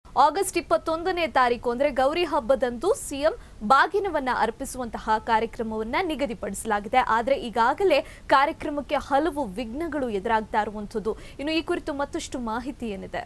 August ಇಪ್ಪತ್ತೊಂದನೇ ತಾರೀಕು ಅಂದ್ರೆ ಗೌರಿ ಹಬ್ಬದಂದು ಸಿಎಂ ಬಾಗಿನವನ್ನ ಅರ್ಪಿಸುವಂತಹ ಕಾರ್ಯಕ್ರಮವನ್ನ ನಿಗದಿಪಡಿಸಲಾಗಿದೆ ಆದ್ರೆ ಈಗಾಗಲೇ ಕಾರ್ಯಕ್ರಮಕ್ಕೆ ಹಲವು ವಿಘ್ನಗಳು ಎದುರಾಗ್ತಾ ಇರುವಂತದ್ದು ಇನ್ನು ಈ ಕುರಿತು ಮತ್ತಷ್ಟು ಮಾಹಿತಿ ಏನಿದೆ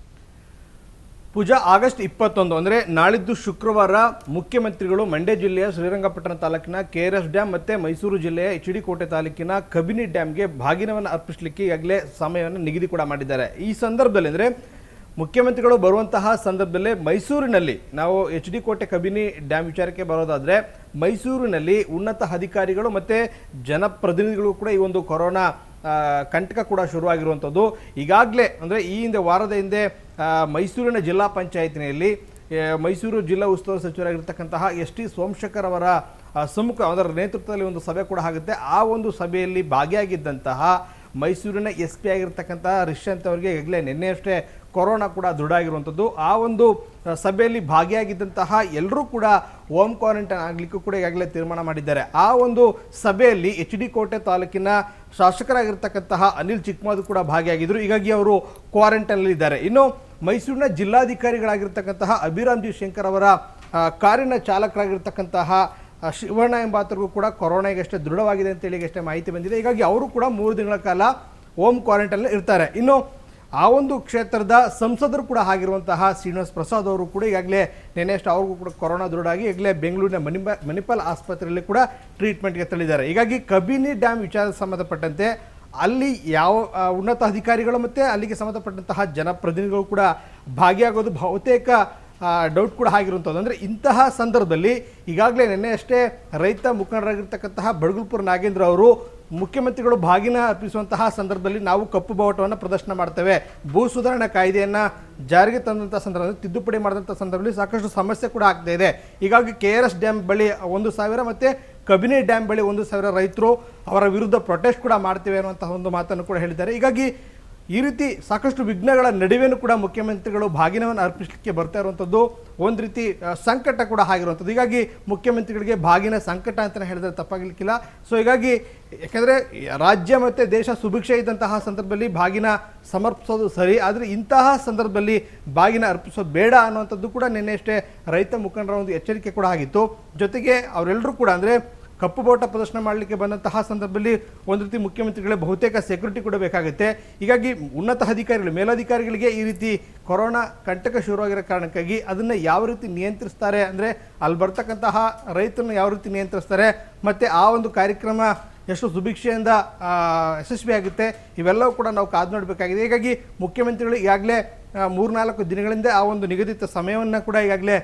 ಪೂಜಾ ಆಗಸ್ಟ್ ಇಪ್ಪತ್ತೊಂದು ಅಂದರೆ ನಾಳಿದ್ದು ಶುಕ್ರವಾರ ಮುಖ್ಯಮಂತ್ರಿಗಳು ಮಂಡ್ಯ ಜಿಲ್ಲೆಯ ಶ್ರೀರಂಗಪಟ್ಟಣ ತಾಲೂಕಿನ ಕೆ ಆರ್ ಎಸ್ ಡ್ಯಾಮ್ ಮತ್ತು ಮೈಸೂರು ಜಿಲ್ಲೆಯ ಎಚ್ ಡಿ ಕೋಟೆ ತಾಲೂಕಿನ ಕಬಿನಿ ಡ್ಯಾಮ್ಗೆ ಬಾಗಿನವನ್ನು ಅರ್ಪಿಸಲಿಕ್ಕೆ ಈಗಾಗಲೇ ಸಮಯವನ್ನು ನಿಗದಿ ಕೂಡ ಮಾಡಿದ್ದಾರೆ ಈ ಸಂದರ್ಭದಲ್ಲಿ ಅಂದರೆ ಮುಖ್ಯಮಂತ್ರಿಗಳು ಬರುವಂತಹ ಸಂದರ್ಭದಲ್ಲಿ ಮೈಸೂರಿನಲ್ಲಿ ನಾವು ಎಚ್ ಡಿ ಕೋಟೆ ಕಬಿನಿ ಡ್ಯಾಮ್ ವಿಚಾರಕ್ಕೆ ಬರೋದಾದರೆ ಮೈಸೂರಿನಲ್ಲಿ ಉನ್ನತ ಅಧಿಕಾರಿಗಳು ಮತ್ತು ಜನಪ್ರತಿನಿಧಿಗಳು ಕೂಡ ಈ ಒಂದು ಕೊರೋನಾ ಆ, ಕಂಟಕ ಕೂಡ ಶುರುವಾಗಿರುವಂಥದ್ದು ಈಗಾಗಲೇ ಅಂದರೆ ಈ ಹಿಂದೆ ವಾರದ ಹಿಂದೆ ಆ, ಮೈಸೂರಿನ ಜಿಲ್ಲಾ ಪಂಚಾಯತಿನಲ್ಲಿ ಆ, ಮೈಸೂರು ಜಿಲ್ಲಾ ಉಸ್ತುವಾರಿ ಸಚಿವರಾಗಿರ್ತಕ್ಕಂತಹ ಎಸ್ ಟಿ ಸೋಮಶೇಖರ್ ಅವರ ಆ, ಸಮ್ಮುಖ ಅದರ ನೇತೃತ್ವದಲ್ಲಿ ಒಂದು ಸಭೆ ಕೂಡ ಆಗುತ್ತೆ ಆ ಒಂದು ಸಭೆಯಲ್ಲಿ ಭಾಗಿಯಾಗಿದ್ದಂತಹ ಮೈಸೂರಿನ ಎಸ್ ಪಿ ಆಗಿರ್ತಕ್ಕಂತಹ ರಿಷಂತ್ ಅವರಿಗೆ ಈಗಲೇ ನಿನ್ನೆಯಷ್ಟೇ ಕೊರೋನಾ ಕೂಡ ದೃಢ ಆ ಒಂದು ಆ, ಸಭೆಯಲ್ಲಿ ಭಾಗಿಯಾಗಿದ್ದಂತಹ ಎಲ್ಲರೂ ಕೂಡ ಹೋಮ್ ಕ್ವಾರಂಟೈನ್ ಆಗಲಿಕ್ಕೂ ಕೂಡ ಈಗಾಗಲೇ ತೀರ್ಮಾನ ಮಾಡಿದ್ದಾರೆ ಆ ಒಂದು ಸಭೆಯಲ್ಲಿ ಎಚ್ ಡಿ ಕೋಟೆ ತಾಲೂಕಿನ ಶಾಸಕರಾಗಿರ್ತಕ್ಕಂತಹ ಅನಿಲ್ ಚಿಕ್ಮಾದು ಕೂಡ ಭಾಗಿಯಾಗಿದ್ದರು ಹೀಗಾಗಿ ಅವರು ಕ್ವಾರಂಟೈನಲ್ಲಿ ಇದ್ದಾರೆ ಇನ್ನು ಮೈಸೂರಿನ ಜಿಲ್ಲಾಧಿಕಾರಿಗಳಾಗಿರ್ತಕ್ಕಂತಹ ಅಭಿರಾಮ್ ಜಿ ಶಂಕರ್ ಅವರ ಆ, ಕಾರಿನ ಚಾಲಕರಾಗಿರ್ತಕ್ಕಂತಹ ಆ, ಶಿವಣ್ಣ ಎಂಬಾತರಿಗೂ ಕೂಡ ಕೊರೋನಾ ಈಗಷ್ಟೇ ದೃಢವಾಗಿದೆ ಅಂತೇಳಿ ಈಗಷ್ಟೇ ಮಾಹಿತಿ ಬಂದಿದೆ ಹೀಗಾಗಿ ಅವರು ಕೂಡ ಮೂರು ತಿಂಗಳ ಕಾಲ ಹೋಮ್ ಕ್ವಾರಂಟೈನ್ ಇರ್ತಾರೆ ಇನ್ನು ಆ ಒಂದು ಕ್ಷೇತ್ರದ ಸಂಸದರು ಕೂಡ ಆಗಿರುವಂತಹ ಶ್ರೀನಿವಾಸ್ ಪ್ರಸಾದ್ ಅವರು ಕೂಡ ಈಗಾಗಲೇ ನೆನೆಯಷ್ಟು ಅವ್ರಿಗೂ ಕೂಡ ಕೊರೋನಾ ದೃಢಾಗಿ ಈಗಲೇ ಬೆಂಗಳೂರಿನ ಮಣಿಪ ಮಣಿಪಾಲ್ ಆಸ್ಪತ್ರೆಯಲ್ಲಿ ಕೂಡ ಟ್ರೀಟ್ಮೆಂಟ್ಗೆ ತಳ್ಳಿದ್ದಾರೆ ಹೀಗಾಗಿ ಕಬಿನಿ ಡ್ಯಾಮ್ ವಿಚಾರದ ಸಂಬಂಧಪಟ್ಟಂತೆ ಅಲ್ಲಿ ಯಾವ ಆ, ಉನ್ನತ ಅಧಿಕಾರಿಗಳು ಮತ್ತು ಅಲ್ಲಿಗೆ ಸಂಬಂಧಪಟ್ಟಂತಹ ಜನಪ್ರತಿನಿಧಿಗಳು ಕೂಡ ಭಾಗಿಯಾಗೋದು ಬಹುತೇಕ ಡೌಟ್ ಕೂಡ ಆಗಿರುವಂಥದ್ದು ಅಂದರೆ ಇಂತಹ ಸಂದರ್ಭದಲ್ಲಿ ಈಗಾಗಲೇ ನಿನ್ನೆ ಅಷ್ಟೇ ರೈತ ಮುಖಂಡರಾಗಿರ್ತಕ್ಕಂತಹ ಬಡಗುಲ್ಪುರ ನಾಗೇಂದ್ರ ಅವರು ಮುಖ್ಯಮಂತ್ರಿಗಳು ಬಾಗಿನ ಅರ್ಪಿಸುವಂತಹ ಸಂದರ್ಭದಲ್ಲಿ ನಾವು ಕಪ್ಪು ಬಾವುಟವನ್ನು ಪ್ರದರ್ಶನ ಮಾಡ್ತೇವೆ ಭೂ ಸುಧಾರಣಾ ಕಾಯ್ದೆಯನ್ನು ಜಾರಿಗೆ ತಂದಂಥ ಸಂದರ್ಭದಲ್ಲಿ ತಿದ್ದುಪಡಿ ಮಾಡಿದಂಥ ಸಂದರ್ಭದಲ್ಲಿ ಸಾಕಷ್ಟು ಸಮಸ್ಯೆ ಕೂಡ ಆಗ್ತಾ ಇದೆ ಹೀಗಾಗಿ ಕೆ ಆರ್ ಎಸ್ ಡ್ಯಾಮ್ ಬಳಿ ಒಂದು ಸಾವಿರ ಮತ್ತು ಕಬಿನಿ ಡ್ಯಾಮ್ ಬಳಿ ಒಂದು ಸಾವಿರ ರೈತರು ಅವರ ವಿರುದ್ಧ ಪ್ರೊಟೆಸ್ಟ್ ಕೂಡ ಮಾಡ್ತೇವೆ ಅನ್ನುವಂತಹ ಒಂದು ಮಾತನ್ನು ಕೂಡ ಹೇಳಿದ್ದಾರೆ ಹೀಗಾಗಿ ಈ ರೀತಿ ಸಾಕಷ್ಟು ವಿಘ್ನಗಳ ನಡುವೆನೂ ಕೂಡ ಮುಖ್ಯಮಂತ್ರಿಗಳು ಬಾಗಿನವನ್ನು ಅರ್ಪಿಸಲಿಕ್ಕೆ ಬರ್ತಾ ಇರುವಂಥದ್ದು ಒಂದು ರೀತಿ ಆ, ಸಂಕಟ ಕೂಡ ಆಗಿರುವಂಥದ್ದು ಹೀಗಾಗಿ ಮುಖ್ಯಮಂತ್ರಿಗಳಿಗೆ ಬಾಗಿನ ಸಂಕಟ ಅಂತಲೇ ಹೇಳಿದ್ರೆ ತಪ್ಪಾಗಲಿಕ್ಕಿಲ್ಲ ಸೊ ಹೀಗಾಗಿ ಯಾಕೆಂದರೆ ರಾಜ್ಯ ಮತ್ತು ದೇಶ ಸುಭಿಕ್ಷೆ ಇದ್ದಂತಹ ಸಂದರ್ಭದಲ್ಲಿ ಬಾಗಿನ ಸಮರ್ಪಿಸೋದು ಸರಿ ಆದರೆ ಇಂತಹ ಸಂದರ್ಭದಲ್ಲಿ ಬಾಗಿನ ಅರ್ಪಿಸೋದು ಬೇಡ ಅನ್ನುವಂಥದ್ದು ಕೂಡ ನಿನ್ನೆಯಷ್ಟೇ ರೈತ ಮುಖಂಡರ ಒಂದು ಎಚ್ಚರಿಕೆ ಕೂಡ ಆಗಿತ್ತು ಜೊತೆಗೆ ಅವರೆಲ್ಲರೂ ಕೂಡ ಅಂದರೆ ಕಪ್ಪು ಬಾವುಟ ಪ್ರದರ್ಶನ ಮಾಡಲಿಕ್ಕೆ ಬಂದಂತಹ ಸಂದರ್ಭದಲ್ಲಿ ಒಂದು ರೀತಿ ಮುಖ್ಯಮಂತ್ರಿಗಳೇ ಬಹುತೇಕ ಸೆಕ್ಯೂರಿಟಿ ಕೂಡ ಬೇಕಾಗುತ್ತೆ ಹೀಗಾಗಿ ಉನ್ನತ ಅಧಿಕಾರಿಗಳು ಮೇಲಧಿಕಾರಿಗಳಿಗೆ ಈ ರೀತಿ ಕೊರೋನಾ ಕಂಟಕ ಶುರುವಾಗಿರೋ ಕಾರಣಕ್ಕಾಗಿ ಅದನ್ನು ಯಾವ ರೀತಿ ನಿಯಂತ್ರಿಸ್ತಾರೆ ಅಂದರೆ ಅಲ್ಲಿ ಬರ್ತಕ್ಕಂತಹ ರೈತರನ್ನ ಯಾವ ರೀತಿ ನಿಯಂತ್ರಿಸ್ತಾರೆ ಮತ್ತು ಆ ಒಂದು ಕಾರ್ಯಕ್ರಮ ಎಷ್ಟು ಸುಭಿಕ್ಷೆಯಿಂದ ಆ, ಯಶಸ್ವಿಯಾಗುತ್ತೆ ಇವೆಲ್ಲವೂ ಕೂಡ ನಾವು ಕಾದು ನೋಡಬೇಕಾಗಿದೆ ಹೀಗಾಗಿ ಮುಖ್ಯಮಂತ್ರಿಗಳು ಈಗಾಗಲೇ ಮೂರ್ನಾಲ್ಕು ದಿನಗಳಿಂದ ಆ ಒಂದು ನಿಗದಿತ ಸಮಯವನ್ನು ಕೂಡ ಈಗಾಗಲೇ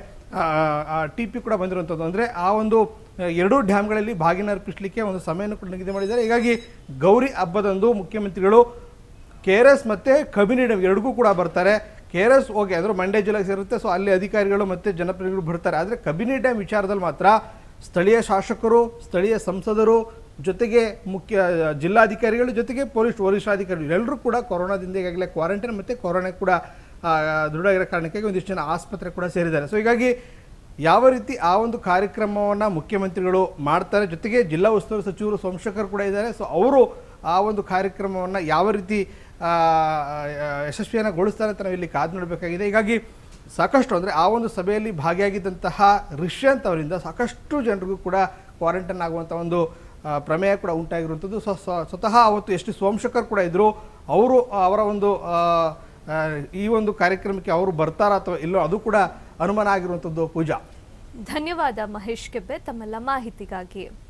ಟಿ ಪಿ ಕೂಡ ಬಂದಿರುವಂಥದ್ದು ಅಂದರೆ ಆ ಒಂದು ಆ, ಎರಡೂ ಡ್ಯಾಮ್ಗಳಲ್ಲಿ ಬಾಗಿನ ಅರ್ಪಿಸಲಿಕ್ಕೆ ಒಂದು ಸಮಯವನ್ನು ಕೂಡ ನಿಗದಿ ಮಾಡಿದ್ದಾರೆ ಹೀಗಾಗಿ ಗೌರಿ ಹಬ್ಬದಂದು ಮುಖ್ಯಮಂತ್ರಿಗಳು ಕೆ ಆರ್ ಎಸ್ ಮತ್ತು ಕಬಿನಿ ಡ್ಯಾಮ್ ಎರಡಿಗೂ ಕೂಡ ಬರ್ತಾರೆ ಕೆ ಆರ್ ಎಸ್ ಓಕೆ ಅಂದರೆ ಮಂಡ್ಯ ಜಿಲ್ಲೆಗೆ ಸೇರುತ್ತೆ ಸೊ ಅಲ್ಲಿ ಅಧಿಕಾರಿಗಳು ಮತ್ತು ಜನಪ್ರತಿನಿಧಿಗಳು ಬರ್ತಾರೆ ಆದರೆ ಕಬಿನಿ ಡ್ಯಾಮ್ ವಿಚಾರದಲ್ಲಿ ಮಾತ್ರ ಸ್ಥಳೀಯ ಶಾಸಕರು ಸ್ಥಳೀಯ ಸಂಸದರು ಜೊತೆಗೆ ಮುಖ್ಯ ಜಿಲ್ಲಾಧಿಕಾರಿಗಳು ಜೊತೆಗೆ ಪೊಲೀಸ್ ವರಿಷ್ಠಾಧಿಕಾರಿಗಳು ಎಲ್ಲರೂ ಕೂಡ ಕೊರೋನಾದಿಂದ ಈಗಾಗಲೇ ಕ್ವಾರಂಟೈನ್ ಮತ್ತು ಕೊರೋನಾ ಕೂಡ ಆ, ದೃಢ ಇರೋ ಕಾರಣಕ್ಕಾಗಿ ಒಂದಿಷ್ಟು ಜನ ಆಸ್ಪತ್ರೆ ಕೂಡ ಸೇರಿದ್ದಾರೆ ಸೊ ಹೀಗಾಗಿ ಯಾವ ರೀತಿ ಆ ಒಂದು ಕಾರ್ಯಕ್ರಮವನ್ನು ಮುಖ್ಯಮಂತ್ರಿಗಳು ಮಾಡ್ತಾರೆ ಜೊತೆಗೆ ಜಿಲ್ಲಾ ಉಸ್ತುವಾರಿ ಸಚಿವರು ಸೋಮಶೇಖರ್ ಕೂಡ ಇದ್ದಾರೆ ಸೊ ಅವರು ಆ ಒಂದು ಕಾರ್ಯಕ್ರಮವನ್ನು ಯಾವ ರೀತಿ ಆ, ಆ, ಯಶಸ್ವಿಯನ್ನು ಗೊಳಿಸ್ತಾರೆ ಅಂತ ನಾವು ಇಲ್ಲಿ ಕಾದು ನೋಡಬೇಕಾಗಿದೆ ಹೀಗಾಗಿ ಸಾಕಷ್ಟು ಅಂದರೆ ಆ ಒಂದು ಸಭೆಯಲ್ಲಿ ಭಾಗಿಯಾಗಿದ್ದಂತಹ ರಿಷ್ಯಂತ್ ಅವರಿಂದ ಸಾಕಷ್ಟು ಜನರಿಗೂ ಕೂಡ ಕ್ವಾರಂಟೈನ್ ಆಗುವಂಥ ಒಂದು ಆ, ಪ್ರಮೇಯ ಕೂಡ ಉಂಟಾಗಿರುವಂಥದ್ದು ಸೊ ಸ್ವ- ಸ್ವತಃ ಅವತ್ತು ಎಷ್ಟು ಸೋಮಶೇಖರ್ ಕೂಡ ಇದ್ದರು ಅವರು ಅವರ ಒಂದು ಆ, ಆ, ಈ ಒಂದು ಕಾರ್ಯಕ್ರಮಕ್ಕೆ ಅವರು ಬರ್ತಾರಾ ಅಥವಾ ಇಲ್ಲೋ ಅದು ಕೂಡ ಅನುಮಾನ ಆಗಿರುವಂಥದ್ದು ಪೂಜಾ ಧನ್ಯವಾದ ಮಹೇಶ್ ಕೆಬ್ಬೆ ತಮ್ಮೆಲ್ಲ ಮಾಹಿತಿಗಾಗಿ